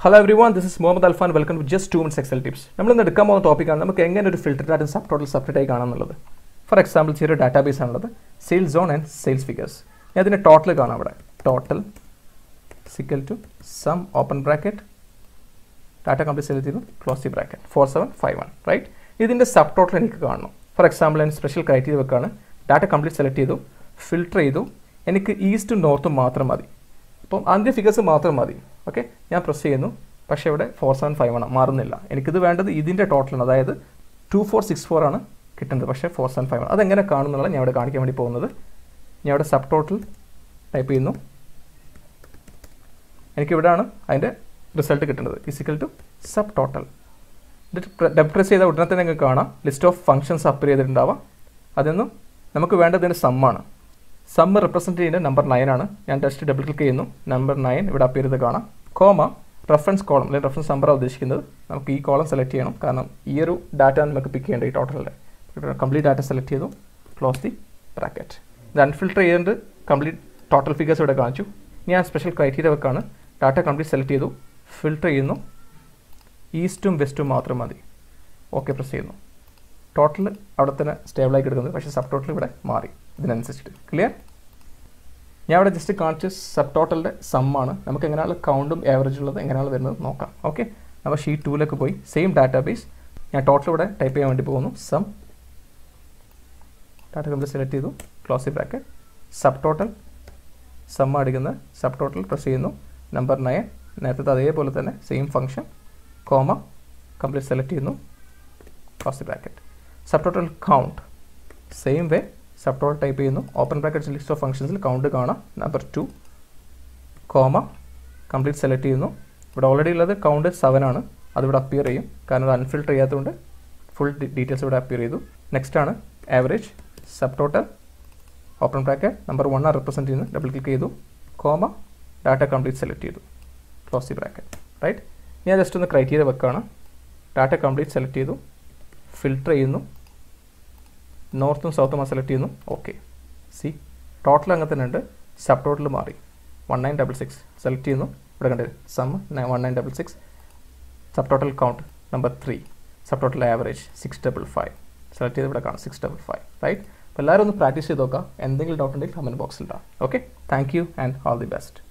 hello everyone this is Muhammad Alfan welcome to just two minutes Excel tips നമ്മൾ ഇന്ന് എടുക്കാൻ പോകുന്ന ടോപ്പിക്കാണ് നമുക്ക് എങ്ങനെ ഒരു filter data sub total separate ആയി കാണാമെന്നുള്ളത് ഫോർ എക്സാമ്പിൾ ചെറിയ ഡാറ്റാബേസ് ആണുള്ളത് sales zone and sales figures ഞാൻ അതിൻ്റെ ടോട്ടൽ കാണാം അവിടെ total equal to sum open bracket data complete select ചെയ്തു close the bracket four seven five one right ഇതിൻ്റെ സബ് ടോട്ടൽ എനിക്ക് കാണണം ഫോർ എക്സാമ്പിൾ ഞാൻ സ്പെഷ്യൽ ക്രൈറ്റീരിയ വെക്കാണ് ഡാറ്റ കംപ്ലീറ്റ് സെലക്ട് ചെയ്തു ഫിൽട്ടർ ചെയ്തു എനിക്ക് ഈസ്റ്റും നോർത്തും മാത്രം മതി അപ്പം അതിൻ്റെ ഫിഗേഴ്സ് മാത്രം മതി ഓക്കെ ഞാൻ പ്രസ് ചെയ്യുന്നു പക്ഷേ ഇവിടെ ഫോർ സെവൻ ഫൈവ് ആണ് മാറുന്നില്ല എനിക്കിത് വേണ്ടത് ഇതിൻ്റെ ടോട്ടലാണ് അതായത് ടു ഫോർ സിക്സ് ഫോർ ആണ് കിട്ടുന്നത് പക്ഷേ ഫോർ സെവൻ ഫൈവ് ആണ് അതെങ്ങനെ കാണുന്നുള്ള ഞാൻ ഇവിടെ കാണിക്കാൻ വേണ്ടി പോകുന്നത് ഞാൻ ഇവിടെ സബ് ടോട്ടൽ ടൈപ്പ് ചെയ്യുന്നു എനിക്കിവിടെയാണ് അതിൻ്റെ റിസൾട്ട് കിട്ടുന്നത് equal to sub total tab press ചെയ്ത ഉടനെ തന്നെ നിങ്ങൾക്ക് കാണാം ലിസ്റ്റ് ഓഫ് ഫംഗ്ഷൻസ് അപ്പർ ചെയ്തിട്ടുണ്ടാവാം അതൊന്നും നമുക്ക് വേണ്ടതിൻ്റെ സമ്മാണ് സമ്മ് റെപ്രസെൻറ്റ് ചെയ്യുന്ന നമ്പർ നയൻ ആണ് ഞാൻ ടെസ്റ്റ് ഡബിൾ ക്ലിക്ക് ചെയ്യുന്നു നമ്പർ നയൻ ഇവിടെ അപ്പിയർ ചെയ്ത് കാണാം കോമ റെഫറൻസ് കോളം അല്ലെങ്കിൽ റെഫറൻസ് നമ്പറാണ് ഉദ്ദേശിക്കുന്നത് നമുക്ക് ഈ കോളം സെലക്ട് ചെയ്യണം കാരണം ഈ ഒരു ഡാറ്റ നമുക്ക് പിക്ക് ചെയ്യേണ്ടത് ഈ ടോട്ടലിൻ്റെ കംപ്ലീറ്റ് ഡാറ്റ സെലക്ട് ചെയ്തു ക്ലോസ് ദി ബ്രാക്കറ്റ് ഇത് അൺഫിൽട്ടർ ചെയ്തിട്ട് കംപ്ലീറ്റ് ടോട്ടൽ ഫിഗേഴ്സ് ഇവിടെ കാണിച്ചു ഞാൻ സ്പെഷ്യൽ ക്രൈറ്റീരിയ വെക്കാണ് ഡാറ്റ കംപ്ലീറ്റ് സെലക്ട് ചെയ്തു ഫിൽട്ടർ ചെയ്യുന്നു ഈസ്റ്റും വെസ്റ്റും മാത്രം മതി ഓക്കെ പ്രസ് ചെയ്യുന്നു ടോട്ടൽ അവിടെ തന്നെ സ്റ്റേബിളായി കിടക്കുന്നത് പക്ഷേ സബ് ടോട്ടൽ ഇവിടെ മാറി ഇതിനനുസരിച്ചിട്ട് ക്ലിയർ ഞാൻ ഇവിടെ ജസ്റ്റ് കാണിച്ച് സബ് ടോട്ടലിൻ്റെ സമ്മാണ് നമുക്ക് എങ്ങനെയാണ് കൗണ്ടും ആവറേജ് ഉള്ളത് എങ്ങനെയാണ് വരുന്നത് നോക്കാം ഓക്കെ അപ്പോൾ ഷീറ്റ് ടൂലേക്ക് പോയി സെയിം ഡാറ്റാബേസ് ഞാൻ ടോട്ടൽ ഇവിടെ ടൈപ്പ് ചെയ്യാൻ വേണ്ടി പോകുന്നു സം ഡാറ്റ കംപ്ലീറ്റ് സെലക്ട് ചെയ്തു close the bracket sub total sum അടിക്കുന്ന സബ് ടോട്ടൽ പ്രസ് ചെയ്യുന്നു നമ്പർ നയൻ നേരത്തെ അതേപോലെ തന്നെ same function comma complete select ചെയ്യുന്നു close the bracket sub total count same way sub total type ചെയ്യുന്നു open bracket list of ഫംഗ്ഷൻസിൽ count കാണാം number two comma complete select ചെയ്യുന്നു ഇവിടെ ഓൾറെഡി ഉള്ളത് കൗണ്ട് സെവൻ ആണ് അതിവിടെ അപ്പിയർ ചെയ്യും കാരണം അത് അൺഫിൽട്ടർ ചെയ്യാത്തതുകൊണ്ട് ഫുൾ ഡീറ്റെയിൽസ് ഇവിടെ അപ്പിയർ ചെയ്തു നെക്സ്റ്റ് ആണ് average sub total open bracket number one ആണ് റെപ്രസെൻറ്റ് ചെയ്യുന്നത് ഡബിൾ ക്ലിക്ക് ചെയ്തു കോമ ഡാറ്റ കംപ്ലീറ്റ് സെലക്ട് ചെയ്തു ക്ലോസ് ദി ബ്രാക്കറ്റ് റൈറ്റ് ഞാൻ ജസ്റ്റ് ഒന്ന് ക്രൈറ്റീരിയ വെക്കാണ് ഡാറ്റ കംപ്ലീറ്റ് സെലക്ട് ചെയ്തു ഫിൽട്ടർ ചെയ്യുന്നു നോർത്തും സൗത്തും സെലക്ട് ചെയ്യുന്നു ഓക്കെ സി ടോട്ടൽ അങ്ങനെ തന്നെ ഉണ്ട് സബ് ടോട്ടൽ മാറി one nine double six select ചെയ്യുന്നു ഇവിടെ കണ്ടത് sum one nine double six sub total count number three sub total average six double five select ചെയ്ത് ഇവിടെ കാണാം സിക്സ് ഡബിൾ ഫൈവ് റൈറ്റ് അപ്പോൾ എല്ലാവരും ഒന്ന് പ്രാക്ടീസ് ചെയ്ത് നോക്കാം എന്തെങ്കിലും ഡൗട്ട് ഉണ്ടെങ്കിൽ കമൻറ്റ് ബോക്സിൽ ഇടാം okay thank you and all the best